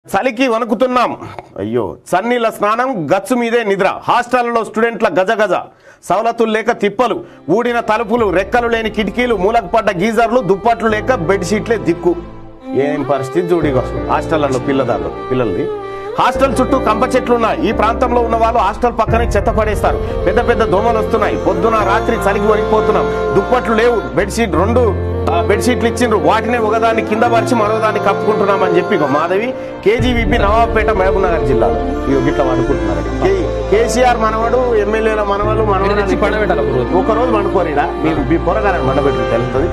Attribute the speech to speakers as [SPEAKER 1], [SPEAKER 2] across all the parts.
[SPEAKER 1] చలికి వణుకుతున్నాం అయ్యో చన్నీళ్ళ స్నానం గచ్చు మీదే నిద్ర హాస్టళ్లలో స్టూడెంట్ల గజ గజ సవలతులు లేక తిప్పలు ఊడిన తలుపులు రెక్కలు లేని కిటికీలు మూలకు పడ్డ గీజర్లు దుప్పట్లు లేక బెడ్షీట్లే దిక్కు ఏం పరిస్థితి చూడిగో హాస్టళ్లలో పిల్లదాళ్ళు పిల్లలది హాస్టల్ చుట్టూ కంప చెట్లున్నాయి ఈ ప్రాంతంలో ఉన్న వాళ్ళు హాస్టల్ పక్కనే చెత్త పడేస్తారు పెద్ద పెద్ద దోమలు వస్తున్నాయి పొద్దున రాత్రి చలికి వణికిపోతున్నాం దుప్పట్లు లేవు బెడ్షీట్ రెండు ఆ, బెడ్షీట్లు ఇచ్చిండ్రు వాటినే ఒకదాన్ని కింద పరిచి మరోదాన్ని కప్పుకుంటున్నామని చెప్పి ఇగో మాధవి కేజీవీపీ నవాబ్పేట మహబూబ్ నగర్ జిల్లాలో ఇగో గిట్లా వండుకుంటున్నారు కే- కేసీఆర్ మనవడు ఎమ్మెల్యేల మనవలు
[SPEAKER 2] ఇక్కడ తెచ్చి పండబెట్టాలి ఒక రోజు.
[SPEAKER 1] ఒక రోజు వండుకోరిడా మీ మీ పొరగారని వండబెట్టి తెలుస్తుంది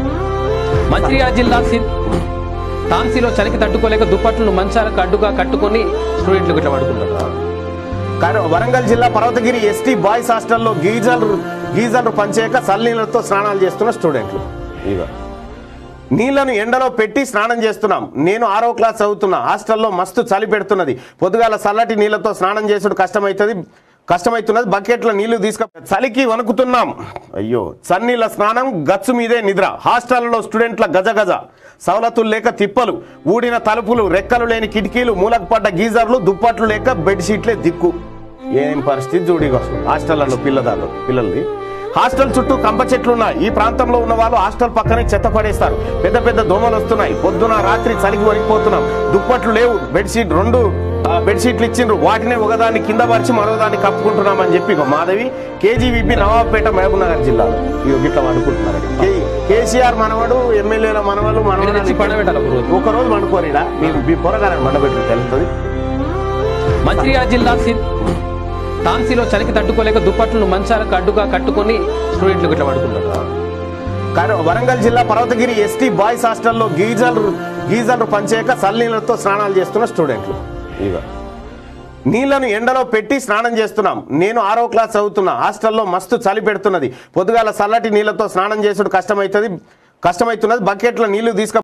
[SPEAKER 2] మంచిర్యాల జిల్లా సి- తాంసీలో చలికి తట్టుకోలేక దుప్పట్లను మంచాలకు అడ్డుగా కట్టుకొని స్టూడెంట్లు ఇట్లా పడుకున్నారు
[SPEAKER 1] కానీ వరంగల్ జిల్లా పర్వతగిరి ఎస్టీ బాయ్స్ హాస్టల్లో గీజర్లు గీజర్లు పంచేయక చల్లనీళ్ళతో స్నానాలు చేస్తున్న స్టూడెంట్లు ఇక నీళ్లను ఎండలో పెట్టి స్నానం చేస్తున్నాం నేను ఆరో క్లాస్ చదువుతున్నా హాస్టల్లో మస్తు చలి పెడుతున్నది పొద్దుగాల చల్లటి నీళ్లతో స్నానం చేసుడు కష్టమవుతుంది కష్టమవుతున్నది బకెట్ల నీళ్లు తీసుక చలికి వణుకుతున్నాం అయ్యో చన్నీళ్ళ స్నానం గచ్చు మీదే నిద్ర హాస్టళ్లలో స్టూడెంట్ల గజ గజ సవలతులు లేక తిప్పలు ఊడిన తలుపులు రెక్కలు లేని కిటికీలు మూలకు పడ్డ గీజర్లు దుప్పట్లు లేక బెడ్షీట్లే దిక్కు ఏం పరిస్థితి చూడిగో హాస్టళ్లలో పిల్లదాళ్ళు పిల్లలది హాస్టల్ చుట్టూ కంప చెట్లున్నాయి ఈ ప్రాంతంలో ఉన్న వాళ్ళు హాస్టల్ పక్కనే చెత్త పడేస్తారు పెద్ద పెద్ద దోమలు వస్తున్నాయి పొద్దున రాత్రి చలికి వణికిపోతున్నాం దుప్పట్లు లేవు బెడ్షీట్ రెండు ఆ, బెడ్షీట్లు ఇచ్చిండ్రు వాటినే ఒకదాన్ని కింద పరిచి మరోదాన్ని కప్పుకుంటున్నామని చెప్పి ఇగో మాధవి కేజీవీపీ నవాబ్పేట మహబూబ్ నగర్ జిల్లాలో ఇగో గిట్లా వండుకుంటున్నారు కే- కేసీఆర్ మనవడు ఎమ్మెల్యేల మనవలు
[SPEAKER 2] ఇక్కడ తెచ్చి
[SPEAKER 1] మనవడు
[SPEAKER 2] పండబెట్టాలి ఒక రోజు.
[SPEAKER 1] ఒక రోజు వండుకోరిడా మీ మీ పొరగారని వండబెట్టి తెలుస్తుంది
[SPEAKER 2] మంచిర్యాల జిల్లా సి- తాంసీలో చలికి తట్టుకోలేక దుప్పట్లను మంచాలకు అడ్డుగా కట్టుకొని స్టూడెంట్లు ఇట్లా పడుకున్నారు
[SPEAKER 1] కానీ వరంగల్ జిల్లా పర్వతగిరి ఎస్టీ బాయ్స్ హాస్టల్లో గీజర్లు గీజర్లు పంచేయక చల్లనీళ్ళతో స్నానాలు చేస్తున్న స్టూడెంట్లు ఇక నీళ్లను ఎండలో పెట్టి స్నానం చేస్తున్నాం నేను ఆరో క్లాస్ చదువుతున్నా హాస్టల్లో మస్తు చలి పెడుతున్నది పొద్దుగాల చల్లటి నీళ్లతో స్నానం చేసుడు కష్టమవుతుంది కష్టమవుతున్నది బకెట్ల నీళ్లు తీసుక